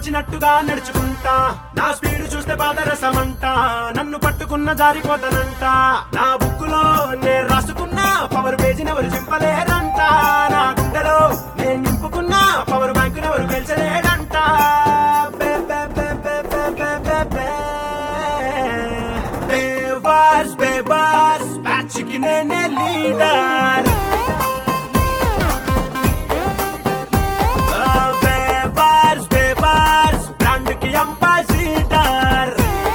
తోచినట్టుగా నడుచుకుంటా నా స్పీడ్ చూస్తే పాదరసమంట నన్ను పట్టుకున్న జారిపోతానంట నా బుక్కులో నేను రాసుకున్న పవర్ పేజీని ఎవరు చింపలేరంట నా గుండెలో నేను నింపుకున్న పవర్ బ్యాంకుని ఎవరు గెలిచలేడంట బే, బే, బే, బే, బే, బే, బే, బే. బేవార్స్ బేవార్స్ బ్యాచ్కి నేనే లీడర్ బేవార్స్ బేవార్స్ బ్రాండ్కి ambassador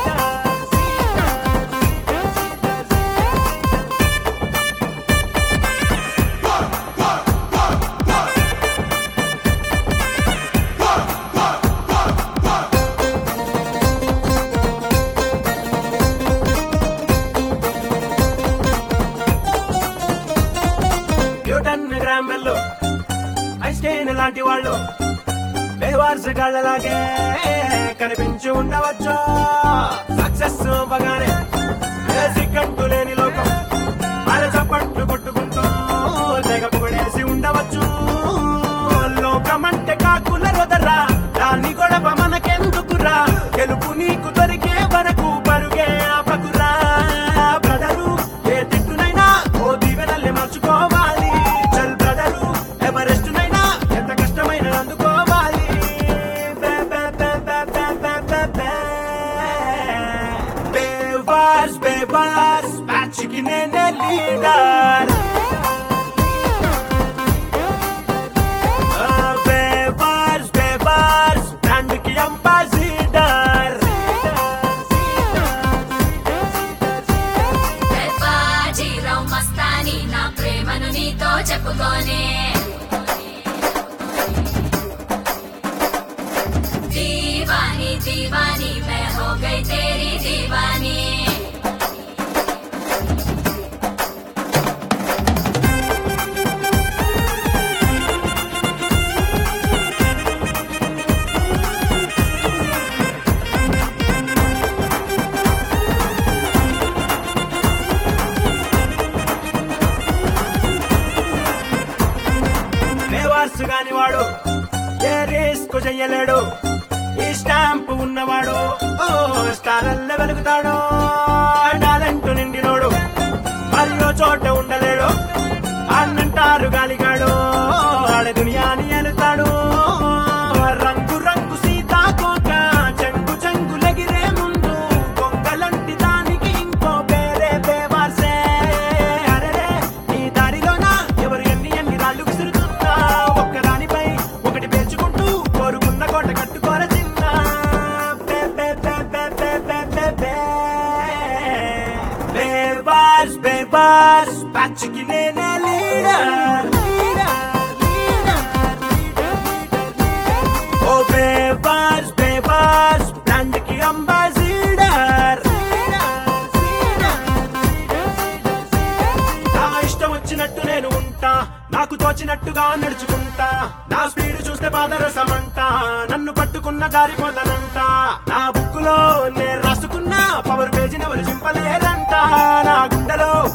Newton Graham Bell Einstein లాంటి వాళ్ళు బేవార్స్ గాళ్ళలాగే కనిపించి ఉండవచ్చు సక్సెస్ అవ్వగానే బేసిక్ అంటూ లేని లోకం మన చప్పట్లు కొట్టుకుంటూ తెగ పొగడేసి ఉండవచ్చు లోకం అంటే కాకుల రొదరా దాన్ని గొడవ మనకెందుకురా గెలుపు నీకు దొరికే వరకు పరుగే ఆపకురా బ్రదరు ఏ తిట్టునైనా ఓ దీవెనల్ని మార్చుకోవాలి చల్ బ్రదరు ఎవరెస్ట్ నైనా ఎంత కష్టమైన అందుకోవాలి బే, బే, బే, బే, బే, బే, బే, బే. బేవార్స్ బేవార్స్ బ్యాచ్కి నేనే లీడర్ బేవార్స్ బేవార్స్ బ్రాండ్కి అంబాసిడర్ జీరావు మస్తాని నా ప్రేమను నీతో చెప్పుకోనే దీవాని దీవాని మే హో గయి తేరీ దీవాని బేవార్స్ గాని వాడు ఏ రిస్క్ చెయ్యలేడు ఈ స్టాంప్ ఉన్నవాడు ఓ స్టారల్ల వెలుగుతాడు టాలెంట్ నిండినోడు మరో చోట ఉండలేడు అన్నంటారు గాలిగాడు ఆడ దునియాని ఎలుతాడు రంగు రంగు సీతాకోక చెంగు చెంగులెగిరే ముందు కొంగలంటి దానికి ఇంకో పేరే బేవార్సే అరెరే ఈ దారిలోన ఎవరు ఎన్ని ఎన్ని రాళ్ళు విసురుతున్నా ఒక్కదానిపై ఒకటి పేర్చుకుంటూ కోరుకున్న కోట కట్టుకోర చిన్న బే, బే, బే, బే, బే, బే, బే, బే. బేవార్స్ బేవార్స్ బ్యాచ్కి నేనే లీడర్ ఓ బేవార్స్ బేవార్స్ బ్రాండ్కి అంబాసిడర్ నా ఇష్టం వచ్చినట్టు నేను ఉంటా నాకు తోచినట్టుగా నడుచుకుంటా నా స్పీడ్ చూస్తే పాదరసమంట నన్ను పట్టుకున్న జారిపోతానంట నా బుక్కులో నేను రాసుకున్న పవర్ పేజీని ఎవరు చింపలేరంట నా గుండెలో